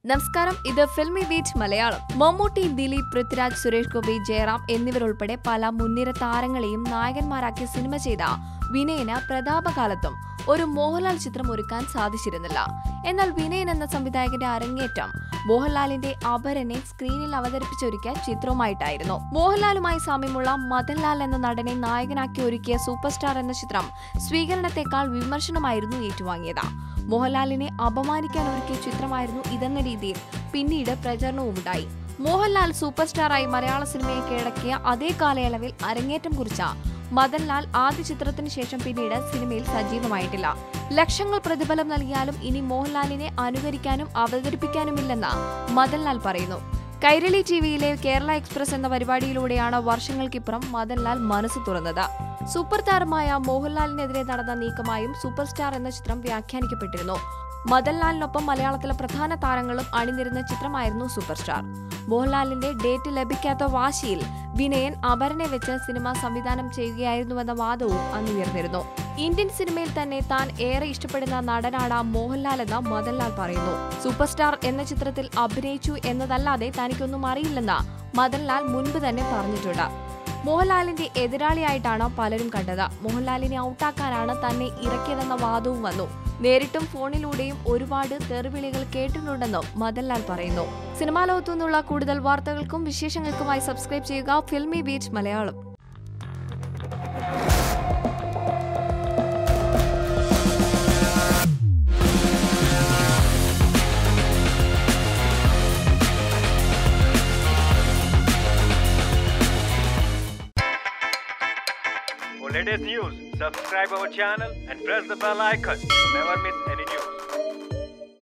നമസ്കാരം ഇത് Filmibeat Malayalam Mammootty Dileep Prithviraj Suresh Gopi Jayaram എന്നിവരുൾപ്പെടെ പല മുൻനിര താരങ്ങളെയും നായകന്മാരാക്കി സിനിമ ചെയ്ത വിനയന് പ്രതാപകാലത്തും ഒരു മോഹൻലാൽ ചിത്രം ഒരുക്കാൻ സാധിച്ചിരുന്നില്ല എന്നാൽ വിനയൻ എന്ന സംവിധായകന്റെ അരങ്ങേറ്റം മോഹൻലാലിന്റെ അപരനെ സ്ക്രീനിൽ അവതരിപ്പിച്ചൊരുക്കിയ ചിത്രവുമായിട്ടായിരുന്നു മോഹൻലാലുമായി സാമ്യമുള്ള മദൻലാൽ എന്ന നടനെ നായകനാക്കി ഒരുക്കിയ സൂപ്പർ സ്റ്റാർ എന്ന ചിത്രം സ്വീകരണത്തെക്കാൾ വിമർശനമായിരുന്നു ഏറ്റുവാങ്ങിയത് മോഹൻലാലിനെ അപമാനിക്കാൻ ഒരുക്കിയ ചിത്രമായിരുന്നു ഇതെന്ന രീതിയിൽ പിന്നീട് പ്രചരണവുമുണ്ടായി മോഹൻലാൽ സൂപ്പർ സ്റ്റാറായി മലയാള സിനിമയെ കീഴടക്കിയ അതേ കാലയളവിൽ അരങ്ങേറ്റം കുറിച്ച മദൻലാൽ ആദ്യ ചിത്രത്തിന് ശേഷം പിന്നീട് സിനിമയിൽ സജീവമായിട്ടില്ല ലക്ഷങ്ങൾ പ്രതിഫലം നൽകിയാലും ഇനി മോഹൻലാലിനെ അനുകരിക്കാനും അവതരിപ്പിക്കാനുമില്ലെന്ന് മദൻലാൽ പറയുന്നു കൈരളി ടിവിയിലെ കേരള എക്സ്പ്രസ് എന്ന പരിപാടിയിലൂടെയാണ് വർഷങ്ങൾക്കിപ്പുറം മദൻലാൽ മനസ്സ് തുറന്നത് സൂപ്പർ താരമായ മോഹൻലാലിനെതിരെ നടന്ന നീക്കമായും സൂപ്പർ സ്റ്റാർ എന്ന ചിത്രം വ്യാഖ്യാനിക്കപ്പെട്ടിരുന്നു മദൻലാലിനൊപ്പം മലയാളത്തിലെ പ്രധാന താരങ്ങളും അണിനിരുന്ന ചിത്രമായിരുന്നു സൂപ്പർ സ്റ്റാർ മോഹൻലാലിന്റെ ഡേറ്റ് ലഭിക്കാത്ത വാശിയിൽ വിനയൻ അപരനെ വെച്ച് സിനിമ സംവിധാനം ചെയ്യുകയായിരുന്നുവെന്ന വാദവും അന്ന് ഉയർന്നിരുന്നു ഇന്ത്യൻ സിനിമയിൽ തന്നെ താൻ ഏറെ ഇഷ്ടപ്പെടുന്ന നടനാണ് മോഹൻലാൽ എന്ന് മദൻലാൽ പറയുന്നു സൂപ്പർ സ്റ്റാർ എന്ന ചിത്രത്തിൽ അഭിനയിച്ചു എന്നതല്ലാതെ തനിക്കൊന്നും അറിയില്ലെന്ന് മദൻലാൽ മുൻപ് തന്നെ പറഞ്ഞിട്ടുണ്ട് മോഹൻലാലിന്റെ എതിരാളിയായിട്ടാണ് പലരും കണ്ടത് മോഹൻലാലിനെ ഔട്ടാക്കാനാണ് തന്നെ ഇറക്കിയതെന്ന വാദവും വന്നു നേരിട്ടും ഫോണിലൂടെയും ഒരുപാട് തെറിവിളികൾ കേട്ടിട്ടുണ്ടെന്നും മദൻലാൽ പറയുന്നു സിനിമാ ലോകത്തു നിന്നുള്ള കൂടുതൽ വാർത്തകൾക്കും വിശേഷങ്ങൾക്കുമായി സബ്സ്ക്രൈബ് ചെയ്യുക Filmibeat Malayalam For latest news, subscribe our channel and press the bell icon to never miss any news.